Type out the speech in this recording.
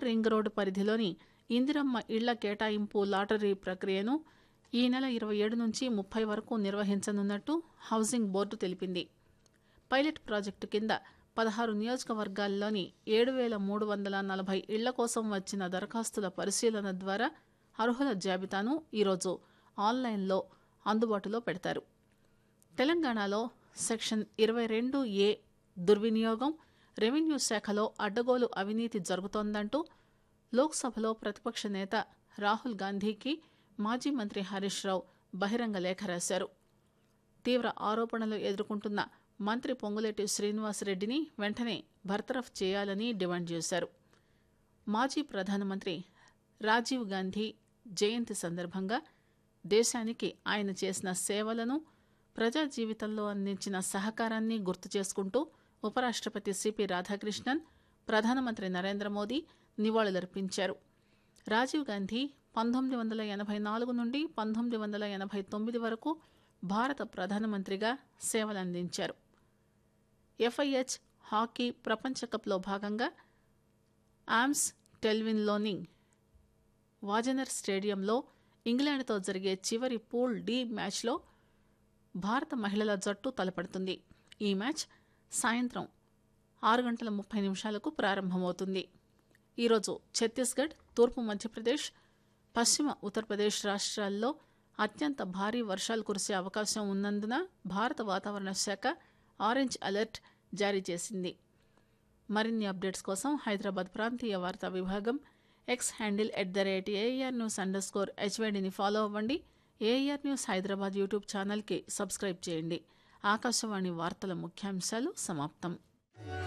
ring road పరిధిలోని ఇందిరమ్మ ఇళ్ల కేటాయింపు లాటరీ ప్రక్రియను ఈ నెల ఇరవై ఏడు నుంచి ముప్పై వరకు నిర్వహించనున్నట్టు హౌసింగ్ బోర్డు తెలిపింది పైలట్ ప్రాజెక్టు కింద పదహారు నియోజకవర్గాల్లోని ఏడు వేల మూడు వందల నలభై ఇళ్ల కోసం వచ్చిన దరఖాస్తుల పరిశీలన ద్వారా అర్హుల జాబితాను ఈరోజు ఆన్లైన్లో అందుబాటులో పెడతారు తెలంగాణలో సెక్షన్ ఇరవై రెండు ఏ దుర్వినియోగం రెవెన్యూ శాఖలో అడ్డగోలు అవినీతి జరుగుతోందంటూ లోక్సభలో ప్రతిపక్ష నేత రాహుల్ గాంధీకి మాజీ మంత్రి హరీష్ రావు బహిరంగ లేఖ రాశారు తీవ్ర ఆరోపణలు ఎదుర్కొంటున్న మంత్రి పొంగులేటి శ్రీనివాసరెడ్డిని వెంటనే బర్తరఫ్ చేయాలని డిమాండ్ చేశారు మాజీ ప్రధానమంత్రి రాజీవ్ గాంధీ జయంతి సందర్భంగా దేశానికి ఆయన చేసిన సేవలను ప్రజా జీవితంలో అందించిన సహకారాన్ని గుర్తు చేసుకుంటూ ఉపరాష్ట్రపతి సిపి రాధాకృష్ణన్ ప్రధానమంత్రి నరేంద్ర మోదీ నివాళులర్పించారు రాజీవ్ గాంధీ పంతొమ్మిది వందల ఎనభై నాలుగు నుండి పంతొమ్మిది వందల ఎనభై తొమ్మిది వరకు భారత ప్రధానమంత్రిగా సేవలందించారు ఎఫ్ఐహెచ్ హాకీ ప్రపంచ కప్లో భాగంగా ఆమ్స్ టెల్విన్లోని వాజనర్ స్టేడియంలో ఇంగ్లాండ్తో జరిగే చివరి పూల్ డి మ్యాచ్లో భారత మహిళల జట్టు తలపడుతుంది ఈ మ్యాచ్ సాయంత్రం ఆరు గంటల ముప్పై నిమిషాలకు ప్రారంభమవుతుంది ఈరోజు ఛత్తీస్గఢ్ తూర్పు మధ్యప్రదేశ్ పశ్చిమ ఉత్తరప్రదేశ్ రాష్ట్రాల్లో అత్యంత భారీ వర్షాలు కురిసే అవకాశం ఉన్నందున భారత వాతావరణ శాఖ ఆరెంజ్ అలర్ట్ జారీ చేసింది మరిన్ని అప్డేట్స్ కోసం హైదరాబాద్ ప్రాంతీయ వార్తా విభాగం X handle at the rate AIR news underscore హెచ్వైడిని ఫాలో అవ్వండి ఏఆర్ న్యూస్ హైదరాబాద్ యూట్యూబ్ ఛానల్కి సబ్స్క్రైబ్ చేయండి ఆకాశవాణి వార్తల ముఖ్యాంశాలు సమాప్తం